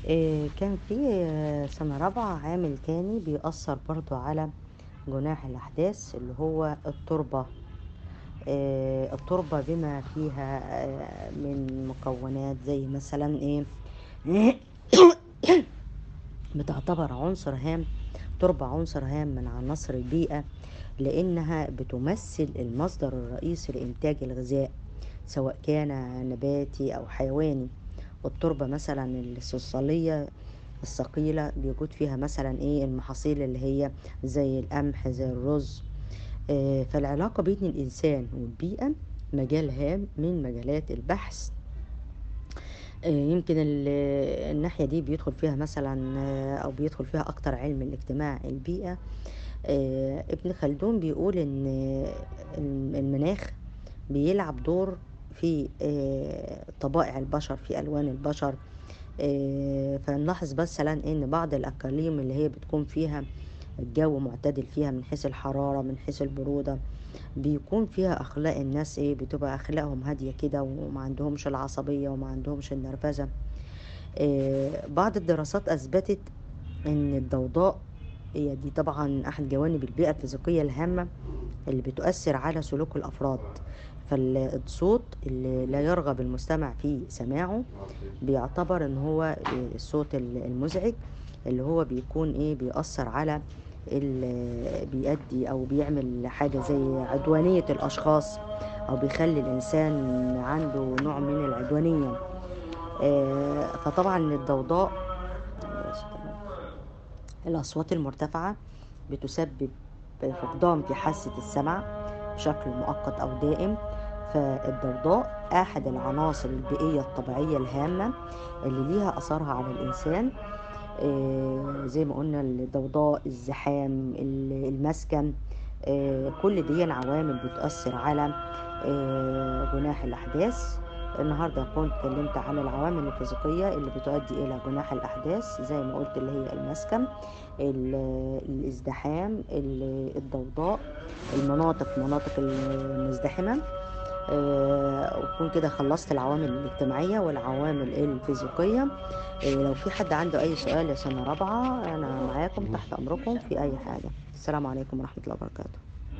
آه، كان في آه، سنة رابعة عامل تاني بيأثر برضو على جناح الأحداث اللي هو التربة آه، التربة بما فيها آه، من مكونات زي مثلا ايه بتعتبر عنصر هام تربة عنصر هام من عناصر البيئة لأنها بتمثل المصدر الرئيسي لإنتاج الغذاء سواء كان نباتي أو حيواني والتربة مثلا الصلصالية الثقيلة بيوجد فيها مثلا ايه المحاصيل اللي هي زي القمح زي الرز آه، فالعلاقة بين الإنسان والبيئة مجال هام من مجالات البحث آه، يمكن ال- الناحية دي بيدخل فيها مثلا آه، أو بيدخل فيها أكتر علم الاجتماع البيئة آه، ابن خلدون بيقول إن الم- المناخ بيلعب دور في آه، طبائع البشر في ألوان البشر آه، فنلاحظ مثلا إن بعض الأقاليم اللي هي بتكون فيها الجو معتدل فيها من حيث الحرارة من حيث البرودة بيكون فيها أخلاق الناس إيه بتبقى أخلاقهم هادية كده وما عندهمش العصبية وما عندهمش النرفزة آه، بعض الدراسات أثبتت إن الضوضاء هي دي طبعا أحد جوانب البيئة الفيزيقية الهامة اللي بتؤثر على سلوك الأفراد فالصوت اللي لا يرغب المستمع في سماعه بيعتبر ان هو الصوت المزعج اللي هو بيكون ايه بيأثر على ال- بيؤدي او بيعمل حاجة زي عدوانية الاشخاص او بيخلي الانسان عنده نوع من العدوانية آه، فطبعا الضوضاء الأصوات المرتفعة بتسبب فقدان في حاسة السمع بشكل مؤقت أو دائم فالضوضاء أحد العناصر البيئية الطبيعية الهامة اللي ليها أثرها على الإنسان آه، زي ما قلنا الضوضاء الزحام ال- المسكن آه، كل دي عوامل بتؤثر على آه، جناح الأحداث النهاردة كنت اتكلمت على العوامل الفيزيقية اللي بتؤدي إلى جناح الأحداث زي ما قلت اللي هي المسكن ال- الازدحام ال- الضوضاء المناطق مناطق المزدحمة آه، وكون كده خلصت العوامل الاجتماعية والعوامل الفيزيقية آه، لو في حد عنده أي سؤال يا سنة رابعة أنا معاكم تحت أمركم في أي حاجة السلام عليكم ورحمة الله وبركاته